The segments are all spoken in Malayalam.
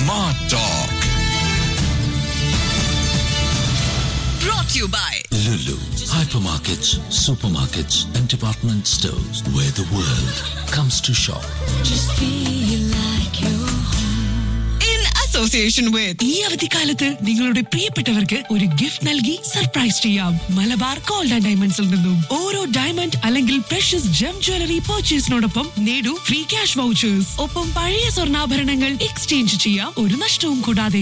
Smart Talk. brought to you by Lulu. Hypermarkets, supermarkets, and department stores where the world comes to shop. in association with ഈ അവധിക്കാലത്ത് നിങ്ങളുടെ പ്രിയപ്പെട്ടവർക്ക് ഒരു ഗിഫ്റ്റ് നൽകി സർപ്രൈസ് ചെയ്യാം മലബാർ ഗോൾഡ് ആൻഡ് ഡയമണ്ട്സിൽ നിന്നും ഓരോ ഡയമണ്ട് അല്ലെങ്കിൽ പ്രഷ്യസ് ജം ജ്വല്ലറി പർച്ചേസിനോടൊപ്പം നേടൂ ഫ്രീ ക്യാഷ് വൗച്ചേഴ്സ് ഒപ്പം പഴയ സ്വർണ്ണാഭരണങ്ങൾ എക്സ്ചേഞ്ച് ചെയ്യാം ഒരു നഷ്ടവും കൂടാതെ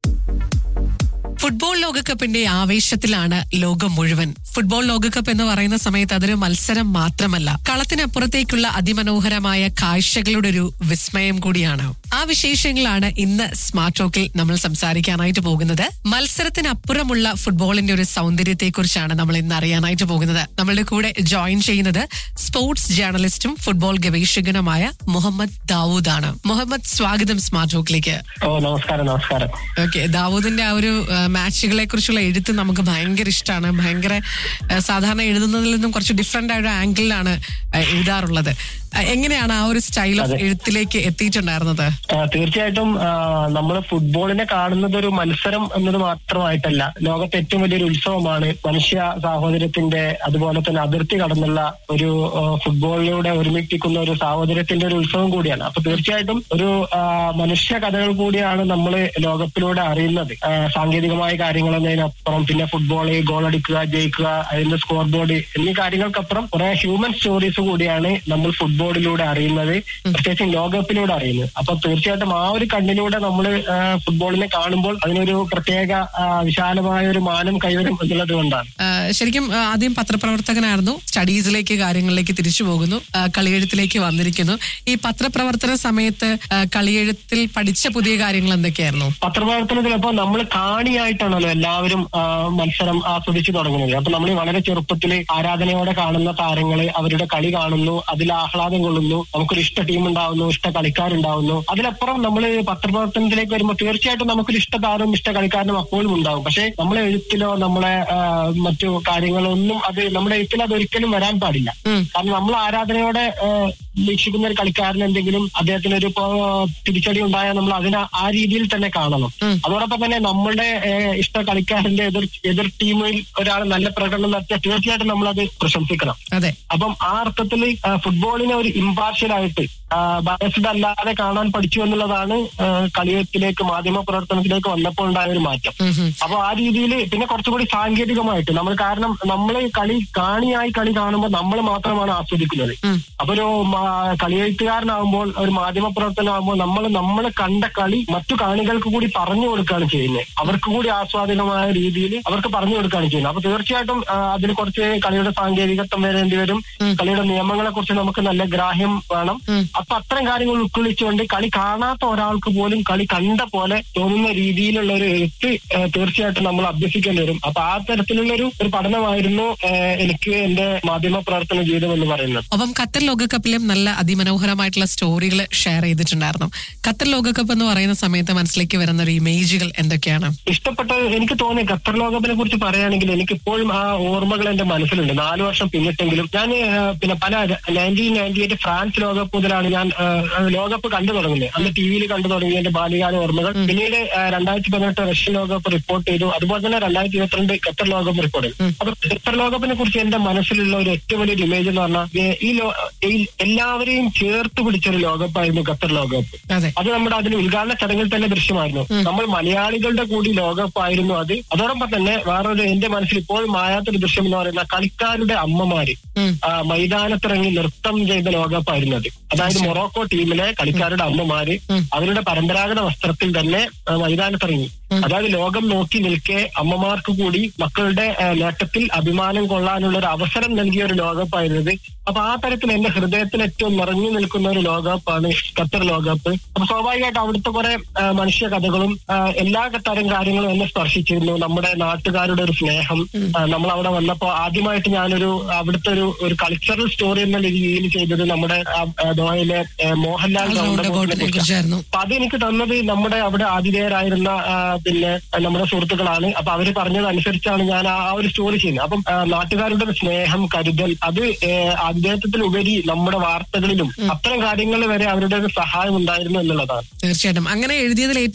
ഫുട്ബോൾ ലോകകപ്പിന്റെ ആവേശത്തിലാണ് ലോകം മുഴുവൻ ഫുട്ബോൾ ലോകകപ്പ് എന്ന് പറയുന്ന സമയത്ത് അതൊരു മത്സരം മാത്രമല്ല കളത്തിനപ്പുറത്തേക്കുള്ള അതിമനോഹരമായ കാഴ്ചകളുടെ ഒരു വിസ്മയം കൂടിയാണ് ആ വിശേഷങ്ങളാണ് ഇന്ന് സ്മാർട്ട് ടോക്കിൽ നമ്മൾ സംസാരിക്കാനായിട്ട് പോകുന്നത് മത്സരത്തിനപ്പുറമുള്ള ഫുട്ബോളിന്റെ ഒരു സൗന്ദര്യത്തെക്കുറിച്ചാണ് നമ്മൾ ഇന്ന് അറിയാനായിട്ട് പോകുന്നത് നമ്മളുടെ കൂടെ ജോയിൻ ചെയ്യുന്നത് സ്പോർട്സ് ജേർണലിസ്റ്റും ഫുട്ബോൾ ഗവേഷകനുമായ മുഹമ്മദ് ദാവൂദ് ആണ് മുഹമ്മദ് സ്വാഗതം സ്മാർട്ട് ടോക്കിലേക്ക് ഓ നമസ്കാരം നമസ്കാരം ഓക്കെ ദാവൂദിന്റെ ആ ഒരു ആ, മാച്ചുകളെ കുറിച്ചുള്ള എഴുത്ത് നമുക്ക് ഭയങ്കര ഇഷ്ടമാണ് ഭയങ്കര ആ, സാധാരണ എഴുതുന്നതിൽ നിന്നും കുറച്ച് ഡിഫറെന്റ് ആയ ഒരു ആംഗിളിലാണ് ആ, എഴുതാറുള്ളത് ആ, എങ്ങനെയാണ് ആ ഒരു സ്റ്റൈൽ ഓഫ് എഴുത്തിലേക്ക് എത്തിയിട്ടുണ്ടായിരുന്നത് ആ, തീർച്ചയായിട്ടും നമ്മൾ ഫുട്ബോളിനെ കാണുന്നത് ഒരു മത്സരം എന്നത് മാത്രമായിട്ടല്ല ലോകത്തെ ഏറ്റവും വലിയൊരു ഉത്സവമാണ് മനുഷ്യ സാഹോദര്യത്തിന്റെ അതുപോലെ തന്നെ അതിർത്തി കടന്നുള്ള ഒരു ആ, ഫുട്ബോളിലൂടെ ഒരുമിപ്പിക്കുന്ന ഒരു സാഹോദര്യത്തിന്റെ ഒരു ഉത്സവം കൂടിയാണ് അപ്പൊ തീർച്ചയായിട്ടും ഒരു ആ, മനുഷ്യ കഥകൾ കൂടിയാണ് നമ്മൾ ലോകത്തിലൂടെ അറിയുന്നത് ആ, സാങ്കേതികമായ കാര്യങ്ങൾ എന്നതിനപ്പുറം പിന്നെ ഫുട്ബോൾ ഗോൾ അടിക്കുക ജയിക്കുക അതിന്റെ സ്കോർ ബോർഡ് എന്നീ കാര്യങ്ങൾക്കപ്പുറം കുറെ ഹ്യൂമൻ സ്റ്റോറീസ് കൂടിയാണ് നമ്മൾ ഫുട്ബോളിലൂടെ അറിയുന്നത് പ്രത്യേകിച്ചും ലോകകപ്പിലൂടെ അറിയുന്നത് അപ്പൊ തീർച്ചയായിട്ടും ആ ഒരു കണ്ണിലൂടെ നമ്മൾ ഫുട്ബോളിനെ കാണുമ്പോൾ അതിനൊരു പ്രത്യേക ആ, വിശാലമായ ഒരു മാനം കൈവരും എന്നുള്ളത് കൊണ്ടാണ് ആ, ശരിക്കും ആ, ആദ്യം പത്രപ്രവർത്തകനായിരുന്നു സ്റ്റഡീസിലേക്ക് കാര്യങ്ങളിലേക്ക് തിരിച്ചു പോകുന്നു ആ, കളിയെഴുത്തിലേക്ക് വന്നിരിക്കുന്നു ഈ പത്രപ്രവർത്തന സമയത്ത് ആ, കളിയെഴുത്തിൽ പഠിച്ച പുതിയ കാര്യങ്ങൾ എന്തൊക്കെയായിരുന്നു പത്രപ്രവർത്തനത്തിൽ അപ്പൊ നമ്മൾ കാണിയായിട്ടാണല്ലോ എല്ലാവരും ആ, മത്സരം ആസ്വദിച്ചു തുടങ്ങുന്നത് അപ്പൊ നമ്മൾ വളരെ ചെറുപ്പത്തിൽ ആരാധനയോടെ കാണുന്ന താരങ്ങള് അവരുടെ കളി കാണുന്നു അതിൽ ആഹ്ലാദം കൊള്ളുന്നു നമുക്കൊരു ഇഷ്ട ടീം ഉണ്ടാവുന്നു ഇഷ്ട കളിക്കാരുണ്ടാവുന്നു അതിലപ്പുറം നമ്മൾ പത്രപ്രവർത്തനത്തിലേക്ക് വരുമ്പോൾ തീർച്ചയായിട്ടും നമുക്കൊരു ഇഷ്ട താരവും ഇഷ്ട കളിക്കാരനും അപ്പോഴും ഉണ്ടാവും പക്ഷെ നമ്മളെ എഴുത്തിലോ നമ്മളെ ആ, മറ്റു കാര്യങ്ങളൊന്നും അത് നമ്മുടെ എഴുത്തിൽ അത് ഒരിക്കലും വരാൻ പാടില്ല കാരണം നമ്മൾ ആരാധനയോടെ ആ, വീക്ഷിക്കുന്ന ഒരു കളിക്കാരൻ എന്തെങ്കിലും അദ്ദേഹത്തിന് ഒരു ഇപ്പോ തിരിച്ചടി ഉണ്ടായാൽ നമ്മൾ അതിനെ ആ രീതിയിൽ തന്നെ കാണണം അതോടൊപ്പം തന്നെ നമ്മളുടെ ഏഹ്, ഇഷ്ട കളിക്കാരന്റെ എതിർ എതിർ ടീമിൽ ഒരാൾ നല്ല പ്രകടനം നടത്തിയാൽ തീർച്ചയായിട്ടും നമ്മളത് പ്രശംസിക്കണം അതെ അപ്പം ആ അർത്ഥത്തിൽ ഫുട്ബോളിനെ ഒരു ഇമ്പാർഷ്യൽ ആയിട്ട് ബയസ്ഡ് അല്ലാതെ കാണാൻ പഠിച്ചു എന്നുള്ളതാണ് ആ, കളിയത്തിലേക്ക് മാധ്യമ പ്രവർത്തനത്തിലേക്ക് വന്നപ്പോൾ ഉണ്ടായ ഒരു മാറ്റം അപ്പൊ ആ രീതിയിൽ പിന്നെ കുറച്ചുകൂടി സാങ്കേതികമായിട്ട് നമ്മൾ കാരണം നമ്മൾ കളി കാണിയായി കളി കാണുമ്പോൾ നമ്മൾ മാത്രമാണ് ആസ്വദിക്കുന്നത് അപ്പൊ ഒരു മാ- കളിയെഴുത്തുകാരനാകുമ്പോൾ ഒരു മാധ്യമ പ്രവർത്തനമാകുമ്പോൾ നമ്മൾ നമ്മൾ കണ്ട കളി മറ്റു കാണികൾക്ക് കൂടി പറഞ്ഞു കൊടുക്കുകയാണ് ചെയ്യുന്നത് അവർക്ക് കൂടി ആസ്വാദികമായ രീതിയിൽ അവർക്ക് പറഞ്ഞു കൊടുക്കുകയാണ് ചെയ്യുന്നത് അപ്പൊ തീർച്ചയായിട്ടും ആ, അതിന് കുറച്ച് കളിയുടെ സാങ്കേതികത്വം വരേണ്ടി വരും കളിയുടെ നിയമങ്ങളെ കുറിച്ച് നമുക്ക് നല്ല ഗ്രാഹ്യം വേണം അപ്പൊ അത്തരം കാര്യങ്ങൾ ഉൾക്കൊള്ളിച്ചുകൊണ്ട് കളി കാണാത്ത ഒരാൾക്ക് പോലും കളി കണ്ട പോലെ തോന്നുന്ന രീതിയിലുള്ള ഒരു എഴുത്ത് ആ, തീർച്ചയായിട്ടും നമ്മൾ അഭ്യസിക്കേണ്ടി വരും അപ്പൊ ആ തരത്തിലുള്ള ഒരു ഒരു പഠനമായിരുന്നു ആ, എനിക്ക് എന്റെ മാധ്യമ പ്രവർത്തന ജീവിതം എന്ന് പറയുന്നത് ഒപ്പം ഖത്തർ ലോകകപ്പിലും നല്ല അതിമനോഹരമായിട്ടുള്ള സ്റ്റോറികൾ ഷെയർ ചെയ്തിട്ടുണ്ടായിരുന്നു ഖത്തർ ലോകകപ്പ് എന്ന് പറയുന്ന സമയത്ത് മനസ്സിലേക്ക് വരുന്ന ഒരു ഇമേജുകൾ എന്തൊക്കെയാണ് ഇഷ്ടപ്പെട്ട എനിക്ക് തോന്നി ഖത്തർ ലോകകപ്പിനെ കുറിച്ച് പറയുകയാണെങ്കിൽ എനിക്ക് ഇപ്പോഴും ആ ഓർമ്മകൾ എന്റെ മനസ്സിലുണ്ട് നാല് വർഷം പിന്നിട്ടെങ്കിലും ഞാൻ ആ, പിന്നെ പല നയൻറ്റീൻ നയൻറ്റി എയ്റ്റ് ഫ്രാൻസ് ലോകകപ്പ് മുതലാണ് ഞാൻ ആ, ആ, ലോകകപ്പ് കണ്ടു തുടങ്ങുന്നത് അന്ന് ടി വിയിൽ കണ്ടു തുടങ്ങിയ എന്റെ ബാല്യകാല ഓർമ്മകൾ പിന്നീട് ആ, രണ്ടായിരത്തി പതിനെട്ട് റഷ്യൻ ലോകകപ്പ് റിപ്പോർട്ട് ചെയ്തു അതുപോലെ തന്നെ രണ്ടായിരത്തി ഇരുപത്തിരണ്ട് ഖത്തർ ലോകകപ്പ് റിപ്പോർട്ട് ചെയ്തു അപ്പൊ ഖത്തർ ലോകകപ്പിനെ കുറിച്ച് എന്റെ മനസ്സിലുള്ള ഒരു ഏറ്റവും വലിയൊരു ഇമേജ് എന്ന് പറഞ്ഞാൽ ഏ, ഈ ലോ ഈ എല്ലാവരെയും ചേർത്ത് പിടിച്ചൊരു ലോകകപ്പായിരുന്നു ഖത്തർ ലോകകപ്പ് അതെ അത് നമ്മുടെ അതിന് ഉദ്ഘാടന ചടങ്ങിൽ തന്നെ ദൃശ്യമായിരുന്നു നമ്മൾ മലയാളികളുടെ കൂടി ലോകകപ്പായിരുന്നു അത് അതോടൊപ്പം തന്നെ വേറൊരു എന്റെ മനസ്സിൽ ഇപ്പോഴും മായാത്തൊരു ദൃശ്യം എന്ന് പറയുന്ന കളിക്കാരുടെ അമ്മമാര് ആ, മൈതാനത്തിറങ്ങി നൃത്തം ചെയ്ത ലോകകപ്പായിരുന്നു അത് അതായത് മൊറോക്കോ ടീമിലെ കളിക്കാരുടെ അമ്മമാര് അവരുടെ പരമ്പരാഗത വസ്ത്രത്തിൽ തന്നെ ആ, മൈതാനത്തിറങ്ങി അതായത് ലോകം നോക്കി നിൽക്കെ അമ്മമാർക്ക് കൂടി മക്കളുടെ ആ, നേട്ടത്തിൽ അഭിമാനം കൊള്ളാനുള്ള ഒരു അവസരം നൽകിയ ഒരു ലോകകപ്പായിരുന്നത് അപ്പൊ ആ തരത്തിൽ എന്റെ ഹൃദയത്തിൽ ഏറ്റവും നിറഞ്ഞു നിൽക്കുന്ന ഒരു ലോകകപ്പാണ് ഖത്തർ ലോകകപ്പ് അപ്പൊ സ്വാഭാവികമായിട്ട് അവിടുത്തെ കുറെ ആ, മനുഷ്യ കഥകളും ആ, എല്ലാ തരം കാര്യങ്ങളും എന്നെ സ്പർശിച്ചിരുന്നു നമ്മുടെ നാട്ടുകാരുടെ ഒരു സ്നേഹം ആ, നമ്മൾ അവിടെ വന്നപ്പോ ആദ്യമായിട്ട് ഞാനൊരു അവിടുത്തെ ഒരു ഒരു കൾച്ചറൽ സ്റ്റോറി എന്ന രീതിയിൽ ചെയ്തത് നമ്മുടെ ആ, ആ, ദോഹയിലെ ആ, മോഹൻലാൽ റൗണ്ട് റൗണ്ട് ബോർഡിനെ ബോർഡിനെ കുറിച്ചാണ് കുറിച്ചായിരുന്നു അപ്പൊ അതെനിക്ക് തന്നത് നമ്മുടെ അവിടെ ആതിഥേയരായിരുന്ന ആ, പിന്നെ നമ്മുടെ സുഹൃത്തുക്കളാണ് അപ്പൊ അവര് പറഞ്ഞതനുസരിച്ചാണ് ഞാൻ ആ ആ ഒരു സ്റ്റോറി ചെയ്യുന്നത് അപ്പം ആ, നാട്ടുകാരുടെ ഒരു സ്നേഹം കരുതൽ അത് അദ്ദേഹത്തിലുപരി നമ്മുടെ വാർത്തകളിലും അത്തരം കാര്യങ്ങളിൽ വരെ അവരുടെ ഒരു സഹായം ഉണ്ടായിരുന്നു എന്നുള്ളതാണ് തീർച്ചയായിട്ടും അങ്ങനെ എഴുതിയതിൽ